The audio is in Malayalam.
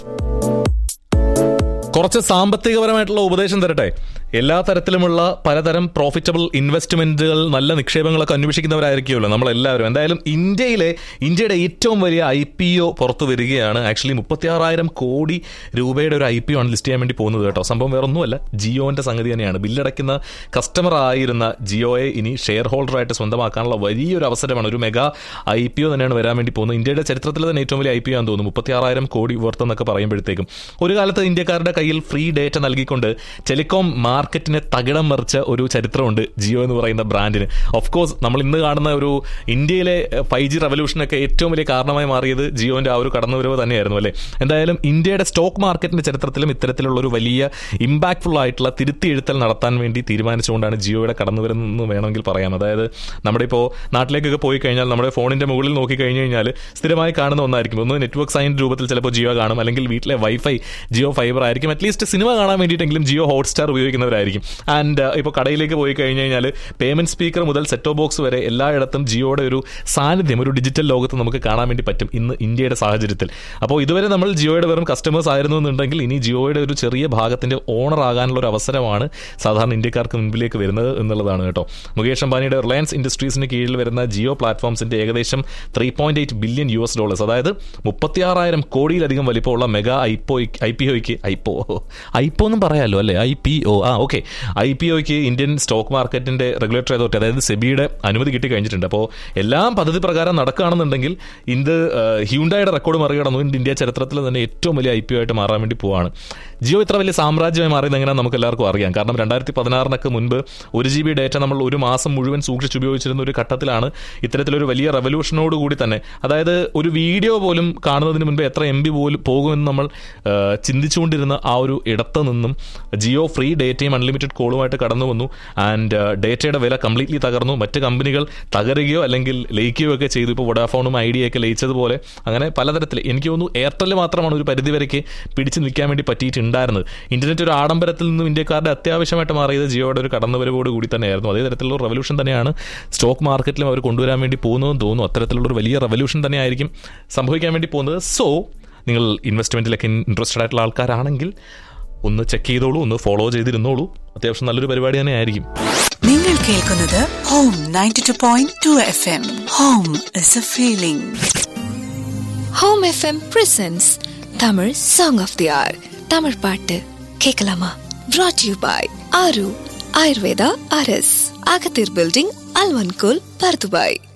കുറച്ച് സാമ്പത്തികപരമായിട്ടുള്ള ഉപദേശം തരട്ടെ എല്ലാ തരത്തിലുമുള്ള പലതരം പ്രോഫിറ്റബിൾ ഇൻവെസ്റ്റ്മെന്റുകൾ നല്ല നിക്ഷേപങ്ങളൊക്കെ അന്വേഷിക്കുന്നവരായിരിക്കുമല്ലോ നമ്മളെല്ലാവരും എന്തായാലും ഇന്ത്യയിലെ ഇന്ത്യയുടെ ഏറ്റവും വലിയ ഐ പി ഒ പുറത്തു വരികയാണ് ആക്ച്വലി മുപ്പത്തിയാറായിരം കോടി രൂപയുടെ ഒരു ഐ പി ഒ ആണ് ലിസ്റ്റ് ചെയ്യാൻ വേണ്ടി പോകുന്നത് കേട്ടോ സംഭവം വേറെ ഒന്നുമല്ല ജിയോന്റെ സംഗതി തന്നെയാണ് ബില്ലടയ്ക്കുന്ന കസ്റ്റമർ ആയിരുന്ന ജിയോയെ ഇനി ഷെയർ ഹോൾഡറായിട്ട് സ്വന്തമാക്കാനുള്ള വലിയൊരു അവസരമാണ് ഒരു മെഗാ ഐ പി ഒ തന്നെയാണ് വരാൻ വേണ്ടി പോകുന്നത് ഇന്ത്യയുടെ ചരിത്രത്തിൽ തന്നെ ഏറ്റവും വലിയ ഐ പി ഒ ആണെന്ന് തോന്നുന്നു മുപ്പത്തിയാറായിരം കോടി വർത്ത് എന്നൊക്കെ പറയുമ്പോഴത്തേക്കും ഒരു കാലത്ത് ഇന്ത്യക്കാരുടെ കയ്യിൽ ഫ്രീ ഡേറ്റ നൽകിക്കൊണ്ട് ടെലികോം മാർക്കറ്റിനെ തകിടം മറിച്ച ഒരു ചരിത്രമുണ്ട് ജിയോ എന്ന് പറയുന്ന ബ്രാൻഡിന് ഓഫ് കോഴ്സ് നമ്മൾ ഇന്ന് കാണുന്ന ഒരു ഇന്ത്യയിലെ ഫൈവ് ജി റവല്യൂഷനൊക്കെ ഏറ്റവും വലിയ കാരണമായി മാറിയത് ജിയോന്റെ ആ ഒരു കടന്നുവരവ് തന്നെയായിരുന്നു അല്ലേ എന്തായാലും ഇന്ത്യയുടെ സ്റ്റോക്ക് മാർക്കറ്റിന്റെ ചരിത്രത്തിലും ഇത്തരത്തിലുള്ള ഒരു വലിയ ഇമ്പാക്ട്ഫുൾ ആയിട്ടുള്ള തിരുത്തി എഴുത്തൽ നടത്താൻ വേണ്ടി തീരുമാനിച്ചുകൊണ്ടാണ് ജിയോയുടെ കടന്നുവരുന്നതെന്ന് വേണമെങ്കിൽ പറയാം അതായത് നമ്മുടെ ഇപ്പോൾ നാട്ടിലേക്കൊക്കെ പോയി കഴിഞ്ഞാൽ നമ്മുടെ ഫോണിന്റെ മുകളിൽ നോക്കി കഴിഞ്ഞു കഴിഞ്ഞാൽ സ്ഥിരമായി കാണുന്ന ഒന്നായിരിക്കും ഒന്ന് നെറ്റ്വർക്ക് സൈൻ രൂപത്തിൽ ചിലപ്പോൾ ജിയോ കാണും അല്ലെങ്കിൽ വീട്ടിലെ വൈഫൈ ജിയോ ഫൈബർ ആയിരിക്കും അറ്റ്ലീസ്റ്റ് സിനിമ കാണാൻ വേണ്ടിയിട്ടെങ്കിലും ജിയോ ഹോട്ട്സ്റ്റാർ ഉപയോഗിക്കുന്നവരായിരിക്കും ആൻഡ് ഇപ്പോൾ കടയിലേക്ക് പോയി കഴിഞ്ഞ് കഴിഞ്ഞാൽ പേയ്മെന്റ് സ്പീക്കർ മുതൽ സെറ്റോ ബോക്സ് വരെ എല്ലായിടത്തും ജിയോയുടെ ഒരു സാന്നിധ്യം ഒരു ഡിജിറ്റൽ ലോകത്ത് നമുക്ക് കാണാൻ വേണ്ടി പറ്റും ഇന്ന് ഇന്ത്യയുടെ സാഹചര്യത്തിൽ അപ്പോൾ ഇതുവരെ നമ്മൾ ജിയോയുടെ വെറും കസ്റ്റമേഴ്സ് ആയിരുന്നു എന്നുണ്ടെങ്കിൽ ഇനി ജിയോയുടെ ഒരു ചെറിയ ഭാഗത്തിന്റെ ഓണർ ആകാനുള്ള ഒരു അവസരമാണ് സാധാരണ ഇന്ത്യക്കാർക്ക് മുൻപിലേക്ക് വരുന്നത് എന്നുള്ളതാണ് കേട്ടോ മുകേഷ് അംബാനിയുടെ റിലയൻസ് ഇൻഡസ്ട്രീസിന് കീഴിൽ വരുന്ന ജിയോ പ്ലാറ്റ്ഫോംസിന്റെ ഏകദേശം three point eight billion U S dollars അതായത് മുപ്പത്തിയാറായിരം കോടിയിലധികം വലിപ്പമുള്ള മെഗാ ഐപ്പോ ഐ പി ഒയ്ക്ക് ഐപ്പോ ഐപ്പോ എന്നും പറയാമല്ലോ അല്ലേ ഐ പി ഒ ആ ഓക്കെ ഐ പി ഒയ്ക്ക് ഇന്ത്യൻ സ്റ്റോക്ക് മാർക്കറ്റിന്റെ റെഗുലേറ്ററി അതോറിറ്റി അതായത് സെബിയുടെ അനുമതി കിട്ടി കഴിഞ്ഞിട്ടുണ്ട് അപ്പോൾ എല്ലാം പദ്ധതി പ്രകാരം നടക്കുകയാണെന്നുണ്ടെങ്കിൽ ഇത് ഹ്യൂണ്ടായുടെ റെക്കോർഡ് മറികടന്നു ഇന്ന് ഇന്ത്യ ചരിത്രത്തിൽ തന്നെ ഏറ്റവും വലിയ ഐ പി ഒ ആയിട്ട് മാറാൻ വേണ്ടി പോവാണ് ജിയോ ഇത്ര വലിയ സാമ്രാജ്യമായി മാറിയത് എങ്ങനെയാണെന്ന് നമുക്ക് എല്ലാവർക്കും അറിയാം കാരണം രണ്ടായിരത്തി പതിനാറിനൊക്കെ മുൻപ് ഒരു ജി ബി ഡേറ്റ നമ്മൾ ഒരു മാസം മുഴുവൻ സൂക്ഷിച്ചുപയോഗിച്ചിരുന്ന ഒരു ഘട്ടത്തിലാണ് ഇത്തരത്തിലൊരു വലിയ റെവല്യൂഷനോട് കൂടി തന്നെ അതായത് ഒരു വീഡിയോ പോലും കാണുന്നതിന് മുൻപ് എത്ര എം ബി പോലും പോകുമെന്ന് നമ്മൾ ആ, ചിന്തിച്ചുകൊണ്ടിരുന്ന ആ ഒരു ഇടത്ത് നിന്നും ജിയോ ഫ്രീ ഡേറ്റയും അൺലിമിറ്റഡ് കോളുമായിട്ട് കടന്നു വന്നു ആൻഡ് ഡേറ്റയുടെ വില കംപ്ലീറ്റ്ലി തകർന്നു മറ്റ് കമ്പനികൾ തകരുകയോ അല്ലെങ്കിൽ ലയിക്കുകയോ ഒക്കെ ചെയ്തു ഇപ്പോൾ വൊഡാഫോണും ഐഡിയ ഒക്കെ ലയിച്ചതുപോലെ അങ്ങനെ പലതരത്തിൽ എനിക്ക് തോന്നുന്നു എയർടെൽ മാത്രമാണ് ഒരു പരിധിവരയ്ക്ക് പിടിച്ചു നിൽക്കാൻ വേണ്ടി പറ്റിയിട്ടുണ്ടായിരുന്നത് ഇന്റർനെറ്റ് ഒരു ആഡംബരത്തിൽ നിന്നും ഇന്ത്യക്കാരുടെ അത്യാവശ്യമായിട്ട് മാറിയത് ജിയോയുടെ ഒരു കടന്നുവരവോട് കൂടി തന്നെയായിരുന്നു അതേ തരത്തിലുള്ള റവല്യൂഷൻ തന്നെയാണ് സ്റ്റോക്ക് മാർക്കറ്റിലും അവർ കൊണ്ടുവരാൻ വേണ്ടി പോകുന്നതെന്ന് തോന്നുന്നു അത്തരത്തിലുള്ള ഒരു വലിയ റവല്യൂഷൻ തന്നെയായിരിക്കും സംഭവിക്കാൻ വേണ്ടി പോകുന്നത് സോ നിങ്ങൾ ഇൻവെസ്റ്റ്മെന്റിലൊക്കെ ഇൻട്രസ്റ്റഡ് ആയിട്ടുള്ള ആൾക്കാരാണെങ്കിൽ ഒന്ന് ചെക്ക് ചെയ്തോളൂ ഒന്ന് ഫോളോ ചെയ്തിരുന്നോളൂ അത്യാവശ്യം നല്ലൊരു പരിപാടി തന്നെ ആയിരിക്കും നിങ്ങൾ കേൾക്കുന്നത് home ninety two point two F M home is a feeling home FM presents Tamil song of the hour Tamil பாட்டு கேட்கலாமா brought you by Aaru Ayurveda அரஸ் அகத்தீர் பில்டிங் அல்வன்கோல் பர்துபாய்